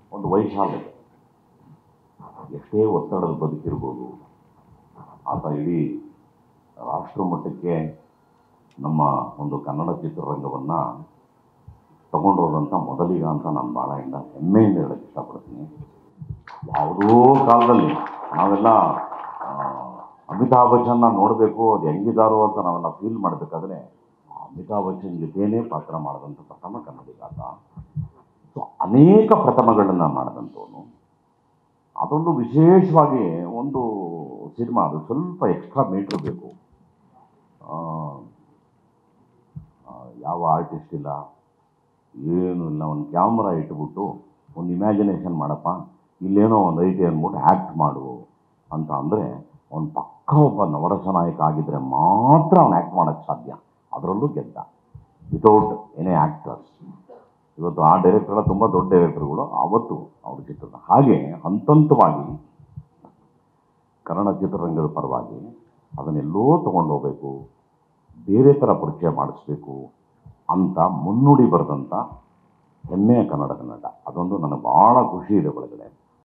ಒಂದು ವೈಶಾಲ್ಯತೆ ಎಷ್ಟೇ ಒತ್ತಡದ ಬದುಕಿರ್ಬೋದು ಆತ ಇಡೀ ರಾಷ್ಟ್ರ ಮಟ್ಟಕ್ಕೆ ನಮ್ಮ ಒಂದು ಕನ್ನಡ ಚಿತ್ರರಂಗವನ್ನು ತಗೊಂಡೋದಂಥ ಮೊದಲಿಗ ಅಂತ ನಾನು ಭಾಳ ಹೆಮ್ಮೆಯಿಂದ ಹೇಳಕ್ಕೆ ಇಷ್ಟಪಡ್ತೀನಿ ಯಾವುದೋ ಕಾಲದಲ್ಲಿ ನಾವೆಲ್ಲ ಆ, ಅಮಿತಾಬ್ ಬಚ್ಚನ್ನ ನೋಡಬೇಕು ಅದು ಹೆಂಗಿದಾರೋ ಅಂತ ನಾವೆಲ್ಲ ಫೀಲ್ ಮಾಡಬೇಕಾದ್ರೆ ಅಮಿತಾಬ್ ಬಚ್ಚನ್ ಜೊತೆಯೇ ಪಾತ್ರ ಮಾಡಿದಂಥ ಪ್ರಥಮ ಕನ್ನಡಿಗ ಆತ ಸೊ ಅನೇಕ ಪ್ರಥಮಗಳನ್ನು ಮಾಡಿದಂಥವನು ಅದೊಂದು ವಿಶೇಷವಾಗಿ ಒಂದು ಸಿನಿಮಾ ಅದು ಸ್ವಲ್ಪ ಎಕ್ಸ್ಟ್ರಾ ಮೀಟ್ರ್ ಬೇಕು ಆ, ಆ, ಯಾವ ಆರ್ಟಿಸ್ಟ್ ಇಲ್ಲ ಏನೂ ಇಲ್ಲ ಒಂದು ಕ್ಯಾಮ್ರಾ ಇಟ್ಬಿಟ್ಟು ಒಂದು ಇಮ್ಯಾಜಿನೇಷನ್ ಮಾಡಪ್ಪ ಇಲ್ಲೇನೋ ಒಂದು ಐತಿ ಅಂದ್ಬಿಟ್ಟು ಆ್ಯಕ್ಟ್ ಮಾಡು ಅಂತ ಅಂದರೆ ಅವ್ನು ಪಕ್ಕ ಒಬ್ಬ ನವರಸ ನಾಯಕ ಆಗಿದ್ದರೆ ಮಾತ್ರ ಅವ್ನು ಆ್ಯಕ್ಟ್ ಮಾಡೋಕ್ಕೆ ಸಾಧ್ಯ ಅದರಲ್ಲೂ ಗೆದ್ದ ವಿತೌಟ್ ಎನಿ ಆ್ಯಕ್ಟರ್ಸ್ ಇವತ್ತು ಆ ಡೈರೆಕ್ಟರ್ ತುಂಬ ದೊಡ್ಡ ಡೈರೆಕ್ಟರ್ಗಳು ಅವತ್ತು ಅವ್ರ ಚಿತ್ರದ ಹಾಗೆ ಹಂತ ಹಂತವಾಗಿ ಕನ್ನಡ ಚಿತ್ರರಂಗದ ಪರವಾಗಿ ಅದನ್ನೆಲ್ಲೋ ತೊಗೊಂಡು ಹೋಗ್ಬೇಕು ಬೇರೆ ಥರ ಪರಿಚಯ ಮಾಡಿಸ್ಬೇಕು ಅಂತ ಮುನ್ನುಡಿ ಬರೆದಂಥ ಹೆಮ್ಮೆಯ ಕನ್ನಡ ಕನ್ನಡ ಅದೊಂದು ನನಗೆ ಭಾಳ ಖುಷಿ ಇದೆ ಒಳಗಡೆ